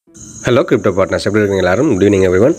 hello crypto partners எப்படி இருக்கீங்க எல்லாரும் good evening every one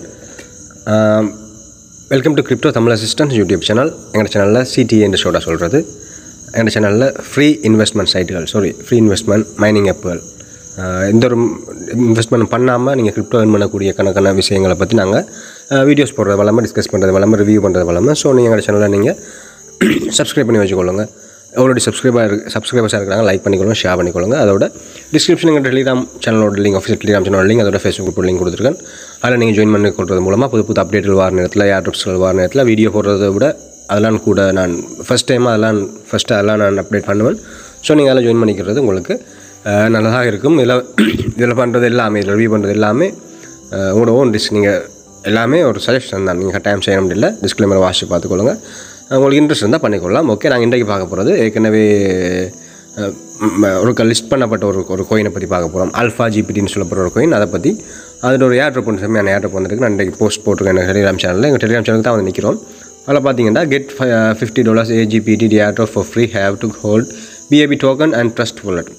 welcome to crypto Tamil assistance YouTube channel எங்கள் சேனலில் சிடிஏ என்று ஷோட சொல்கிறது எங்கள் சேனலில் ஃப்ரீ இன்வெஸ்ட்மெண்ட் சைட்டுகள் சாரி ஃப்ரீ இன்வெஸ்ட்மெண்ட் மைனிங் ஆப்புகள் எந்த ஒரு இன்வெஸ்ட்மெண்ட் பண்ணாமல் நீங்கள் கிரிப்டோ earn பண்ணக்கூடிய கணக்கான விஷயங்களை பற்றி நாங்கள் வீடியோஸ் போடுறது வல்லாமல் டிஸ்கஸ் பண்ணுறது வல்லாமல் ரிவ்யூ பண்ணுறது வல்லாமல் ஸோ நீங்கள் எங்கள் சேனலில் நீங்கள் சப்ஸ்கிரைப் பண்ணி வச்சுக்கொள்ளுங்க எவ்வளோ சப்ஸ்கிரைபர் இருக்கு சப்ஸ்கிரைபர்ஸாக இருக்கிறாங்க லைக் பண்ணிக்கொள்ளுங்க ஷேர் பண்ணிக்கொள்ளுங்க அதோட டிஸ்கிரிப்ஷன் எங்கள் டெலிகிராம் சேனலோட லிங்க் ஆஃபீஷியல் டெலிகிராம் சேனலோட லிங்க் அதோட ஃபேஸ்புக் குரூப் லிங்க் கொடுத்துருக்கேன் அதில் நீங்கள் ஜாயின் பண்ணி கொடுறது மூலமாக புது புது அப்டேட்டுகள் வர நேரத்தில் ஏர் ட்ரிப்ஸ்கள் வர நேரத்தில் வீடியோ போடுறதை விட அதெல்லாம் கூட நான் ஃபஸ்ட் டைம் அதெல்லாம் ஃபஸ்ட்டு அதெல்லாம் நான் அப்டேட் பண்ணுவேன் ஸோ நீங்கள் அதில் ஜாயின் பண்ணிக்கிறது உங்களுக்கு அஹ், நல்லதாக இருக்கும் இதில் இதில் பண்ணுறது எல்லாமே இதில் ரிவ்யூ பண்ணுறது எல்லாமே அஹ், உங்களோட ஓன் டிஸ்க் நீங்கள் எல்லாமே ஒரு சஜஷன் தான் நீங்கள் கட்டாயம் செய்ய முடியல டிஸ்க்ளைமரை வாசி பார்த்துக்கொள்ளுங்க உங்களுக்கு இன்ட்ரெஸ்ட் இருந்தால் பண்ணிக்கொள்ளலாம் ஓகே நாங்கள் இன்றைக்கு பார்க்க போகிறது ஏற்கனவே அஹ், ம், ஒரு லிஸ்ட் பண்ணப்பட்ட ஒரு ஒரு கோயினை பற்றி பார்க்க போகிறோம் அல்ஃபா ஜிபிடின்னு சொல்லப்படுற ஒரு கோயின் அதை பற்றி அதில் ஒரு ஏர் ட்ராப் ஒன்று செம்மையான ஏர் ட்ராப் வந்திருக்கு நான் இன்றைக்கு போஸ்ட் போட்டிருக்கேன் எங்கள் டெலிகிராம் சேனலில் எங்கள் டெலிகிராம் சேனலுக்கு தான் வந்து நிற்கிறோம் அதில் பார்த்தீங்கன்னா get fifty dollars AGPT T airdrop for free have to hold BAB token and trust wallet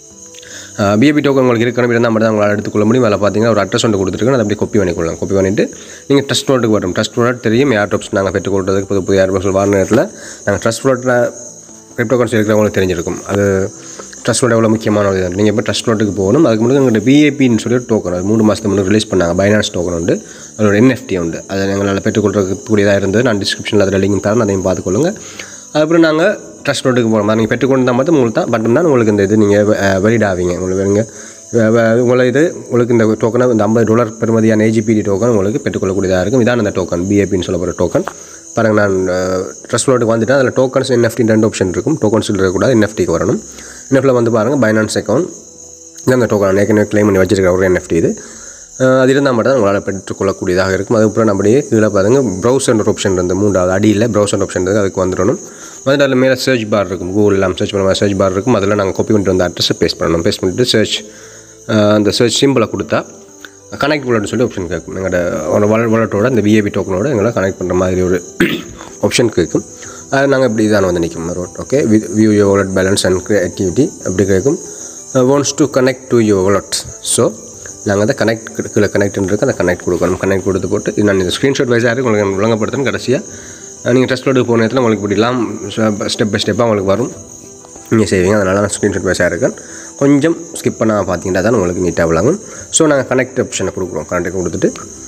BAB token உங்களுக்கு இருக்கணும் இருந்தால் மட்டும் தான் உங்களால் எடுத்துக்கொள்ள முடியும் அதில் பார்த்தீங்கன்னா ஒரு அட்ரஸ் ஒன்று கொடுத்துருக்கேன் அதை அப்படியே காப்பி பண்ணிக்கொள்ளலாம் காப்பி பண்ணிவிட்டு நீங்கள் ட்ரஸ்ட் வாலெட்டுக்கு வரும் ட்ரஸ்ட் வாலெட் தெரியும் ஏர் ட்ராப்ஸ் நாங்கள் பெற்றுக்கொள்றதுக்கு புது புது ஏர் ட்ராப்ஸ் வர நேரத்தில் நாங்கள் ட்ரஸ்ட் வாலெட்டில் கிரிப்டோ கரன்சி இருக்கிறவங்களுக்கு தெரிஞ்சிருக்கும் அது ட்ரஸ்ட் வாலெட் எவ்வளோ முக்கியமான ஒரு இது நீங்கள் இப்போ ட்ரஸ்ட் வாலெட்டுக்கு போகணும் அதுக்கு முன்னாடி எங்கள்கிட்ட பிஏபின்னு சொல்லி ஒரு டோக்கன் அது மூணு மாதத்துக்கு முன்னாடி ரிலீஸ் பண்ணாங்க பைனான்ஸ் டோக்கன் உண்டு அதோட என்எஃப்டி உண்டு அதை எங்களால் பெற்றுக்கொள்றதுக்கூடியதாக இருந்தது நான் டிஸ்கிரிப்ஷனில் அதில் லிங்க் தரேன் அதையும் பார்த்துக்கொள்ளுங்க அதுக்கப்புறம் நாங்கள் ட்ரஸ்ட் நோட்டுக்கு போகிறோம் நீங்கள் பெற்றுக்கொண்டு தான் மட்டும் உங்களுக்கு தான் மட்டும் தான் உங்களுக்கு இந்த இது நீங்கள் வெளியிட ஆவீங்க உங்களுக்கு நீங்கள் உங்களை இது உங்களுக்கு இந்த டோக்கனை இந்த ஐம்பது டாலர் பெறுமதியான ஏஜிபிடி டோக்கன் உங்களுக்கு பெற்றுக்கொள்ளக்கூடியதாக இருக்கும் இதான் அந்த டோக்கன் பிஏபின்னு சொல்லப்படுற டோக்கன் பாருங்கள் நான் ட்ரஸ்ட் நோட்டுக்கு வந்துட்டேன் அதில் டோக்கன்ஸ் என்எஃப்டி ரெண்டு ஆப்ஷன் இருக்கும் டோக்கன்ஸ் இருக்கக்கூடாது என்எஃப்டிக்கு வரணும் என்எஃப்டில் வந்து பாருங்கள் பைனான்ஸ் அக்கௌண்ட் இது அந்த டோக்கன் ஏற்கனவே க்ளைம் பண்ணி வச்சிருக்கிற ஒரு என்எஃப்டி இது அஹ் அது இருந்தால் மட்டும் தான் உங்களால் பெற்றுக்கொள்ளக்கூடியதாக இருக்கும் அதுக்கப்புறம் நம்மடியே கீழே பாருங்க ப்ரௌசர் ஆப்ஷன் இருந்து மூன்றாவது அடியில் ப்ரௌசர் ஆப்ஷன் இருக்குது அதுக்கு வந்துடணும் வந்துட்டு அதில் மேலே சர்ச் பார் இருக்கும் கூகுள் எல்லாம் சர்ச் பண்ணுற சர்ச் பார் இருக்கும் அதில் நாங்கள் காப்பி பண்ணிட்டு வந்த அட்ரஸை பேஸ்ட் பண்ணணும் பேஸ்ட் பண்ணிட்டு சர்ச் அந்த சர்ச் சிம்பிளை கொடுத்தா கனெக்ட் வாலெட்னு சொல்லி ஆப்ஷன் கேட்கும் எங்களோட வாலெட் வாலெட்டோட இந்த விஏபி டோக்கனோட எங்களை கனெக்ட் பண்ணுற மாதிரி ஒரு ஆப்ஷன் கேட்கும் அது நாங்கள் இப்படி தான் வந்து நிற்கும் road okay view your wallet balance and activity அப்படி கேட்கும் wants to connect to your wallet so நாங்கள் அதை கனெக்ட் கீழே கனெக்ட்னு இருக்கு அந்த கனெக்ட் கொடுக்கணும் கனெக்ட் கொடுத்து போட்டு இது நான் இந்த ஸ்க்ரீன்ஷாட் வைஸாக உங்களுக்கு நான் விளங்கப்படுத்தணும் கடைசியாக நீங்கள் டெஸ்ட் லோடுக்கு போன நேரத்தில் உங்களுக்கு இப்படிலாம் ஸ்டெப் பை ஸ்டெப்பாக உங்களுக்கு வரும் நீங்கள் செய்வீங்க அதனால் நான் ஸ்க்ரீன்ஷாட் வைஸாக இருக்கேன் கொஞ்சம் ஸ்கிப் பண்ணாமல் பார்த்தீங்கன்னா தான் உங்களுக்கு நீட்டாக விளங்கும் ஸோ நாங்கள் கனெக்ட் ஆப்ஷனை கொடுக்குறோம் கனெக்ட் கொடுத்துட்டு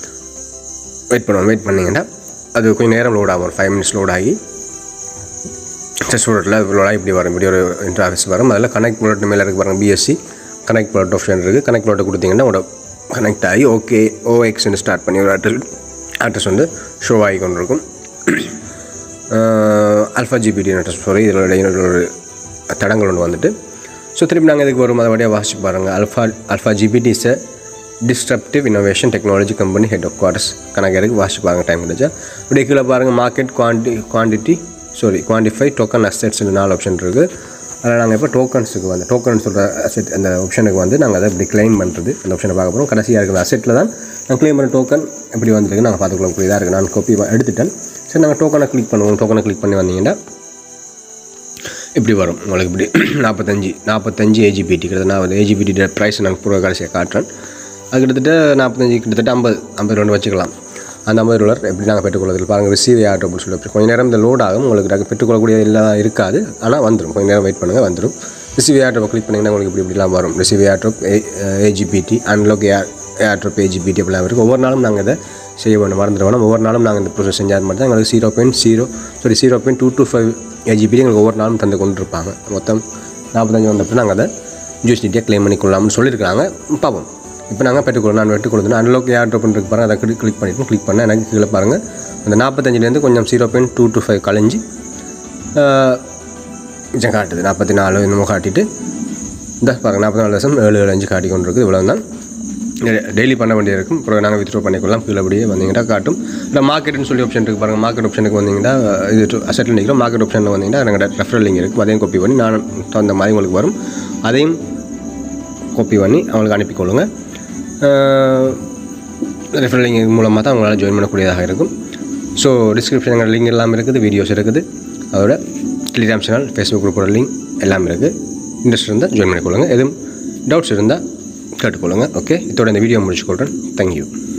வெயிட் பண்ணுவோம் வெயிட் பண்ணிங்கன்னா அது கொஞ்சம் நேரம் லோட் ஆகும் ஒரு ஃபைவ் மினிட்ஸ் லோட் ஆகி டெஸ்ட் வாலெட்டில் இவ்வளோ இப்படி வரும் இப்படி ஒரு இன்டர்ஃபேஸ் வரும் அதில் கனெக்ட் வாலெட் மேலே இருக்கு பாருங்க பிஎஸ்சி கனெக்ட் வாலெட் ஆப்ஷன் இருக்குது கனெக்ட் வாலெட் கொடுத்தீங்கன்னா உங்களோட கனெக்ட் ஆகி ஓகே ஓஎக்ஸ்னு ஸ்டார்ட் பண்ணி ஒரு அட்ரஸ் அட்ரஸ் வந்து ஷோ ஆகி கொண்டிருக்கும் அல்ஃபா ஜிபிடி அட்ரஸ் சாரி இதில் இடையில ஒரு தடங்கள் ஒன்று வந்துட்டு ஸோ திருப்பி நாங்கள் இதுக்கு வரும் அதை வழியாக வாசிச்சு பாருங்கள் alpha alpha GPT is a disruptive innovation technology company head of quarters கணக்கு இருக்கு வாசிச்சு பாருங்கள் டைம் கிடைச்சா இப்படி கீழே பாருங்கள் மார்க்கெட் குவான்டி quantity sorry quantify token assets நாலு ஆப்ஷன் இருக்குது அதில் நாங்கள் இப்போ டோக்கன்ஸுக்கு வந்து டோக்கன் சொல்கிற அசெட் அந்த ஆப்ஷனுக்கு வந்து நாங்கள் அதை இப்படி க்ளைம் பண்ணுறது அந்த ஆப்ஷனை பார்க்க போகிறோம் கடைசியாக இருக்கிற அசெட்டில் தான் நான் க்ளைம் பண்ண டோக்கன் எப்படி வந்துருக்கு நாங்கள் பார்த்துக்கொள்ளக்கூடியதாக இருக்குது நான் காப்பி எடுத்துட்டேன் சரி நாங்கள் டோக்கனை கிளிக் பண்ணுவோம் டோக்கனை கிளிக் பண்ணி வந்தீங்கன்னா இப்படி வரும் உங்களுக்கு இப்படி நாற்பத்தஞ்சு நாற்பத்தஞ்சு ஏஜிபிடி கிட்டத்தட்ட நான் ஏஜிபிடி ப்ரைஸ் நான் பூர்வ கடைசியாக காட்டுறேன் அது கிட்டத்தட்ட நாற்பத்தஞ்சு கிட்டத்தட்ட ஐம்பது ஐம்பது ரெண்டு வச்சுக்கலாம் அந்த ஐம்பது டாலர் எப்படி நாங்கள் பெற்றுக்கொள்வதில் பாருங்கள் ரிசீவ் ஆட் அப்படின்னு சொல்லி கொஞ்சம் நேரம் இந்த லோட் ஆகும் உங்களுக்கு நாங்கள் பெற்றுக்கொள்ளக்கூடிய எல்லாம் இருக்காது ஆனால் வந்துடும் கொஞ்சம் நேரம் வெயிட் பண்ணுங்கள் வந்துடும் ரிசீவ் ஏர்ட்ராப் கிளிக் பண்ணிங்கன்னா உங்களுக்கு இப்படி இப்படிலாம் வரும் receive airdrop AGPT unlock air airdrop AGPT அப்படிலாம் இருக்குது ஒவ்வொரு நாளும் நாங்கள் இதை செய்ய வேணும் மறந்துட வேணும் ஒவ்வொரு நாளும் நாங்கள் இந்த ப்ரோசஸ் செஞ்சால் மட்டும் தான் எங்களுக்கு zero point zero sorry zero point two two five AGPT எங்களுக்கு ஒவ்வொரு நாளும் தந்து கொண்டு இருப்பாங்க மொத்தம் நாற்பத்தஞ்சு வந்தப்போ நாங்கள் அதை ஜூஸ்டிட்டியாக க்ளைம் பண்ணிக்கொள்ளலாம்னு சொல்லியிருக்காங்க பார்ப்போம் இப்போ நாங்கள் பெற்றுக்கொள்ளணும் நான் வெட்டு கொடுத்தோம் அன்லாக் ஏர் ட்ராப் இருக்கு பாருங்கள் அதை கிளிக் கிளிக் பண்ணிட்டு கிளிக் பண்ணேன் எனக்கு கீழே பாருங்கள் அந்த நாற்பத்தஞ்சிலேருந்து கொஞ்சம் zero point two two five கழிஞ்சு கொஞ்சம் காட்டுது நாற்பத்தி நாலு என்னமோ காட்டிட்டு இந்த பாருங்கள் நாற்பத்தி நாலு லட்சம் ஏழு ஏழு அஞ்சு காட்டி கொண்டு இருக்குது இவ்வளோ தான் டெய்லி பண்ண வேண்டியது இருக்கும் அப்புறம் நாங்கள் வித்ட்ரோ பண்ணிக்கலாம் கீழே அப்படியே வந்தீங்கன்னா காட்டும் இல்லை மார்க்கெட்னு சொல்லி ஆப்ஷன் இருக்குது பாருங்கள் மார்க்கெட் ஆப்ஷனுக்கு வந்தீங்கன்னா இது அசெட்டில் நிற்கிறோம் மார்க்கெட் ஆப்ஷனில் வந்தீங்கன்னா எனக்கு ரெஃபரல் லிங்க் இருக்குது அதையும் காப்பி பண்ணி நான் தகுந்த மாதிரி உங்களுக்கு வரும் அதையும் காப்பி பண்ணி அவங்களுக்கு அனுப்பிக்கொள்ளுங்க ரெஃபரல் லிங்க் மூலமாக தான் உங்களால் ஜாயின் பண்ணக்கூடியதாக இருக்கும் ஸோ டிஸ்கிரிப்ஷன் லிங்க் எல்லாம் இருக்குது வீடியோஸ் இருக்குது அதோட டெலிகிராம் சேனல் ஃபேஸ்புக் குரூப்போட லிங்க் எல்லாம் இருக்குது இன்ட்ரெஸ்ட் இருந்தால் ஜாயின் பண்ணிக்கொள்ளுங்க எதுவும் டவுட்ஸ் இருந்தால் கேட்டுக்கொள்ளுங்க ஓகே இதோட இந்த வீடியோ முடிச்சுக்கொள்கிறேன் தேங்க்யூ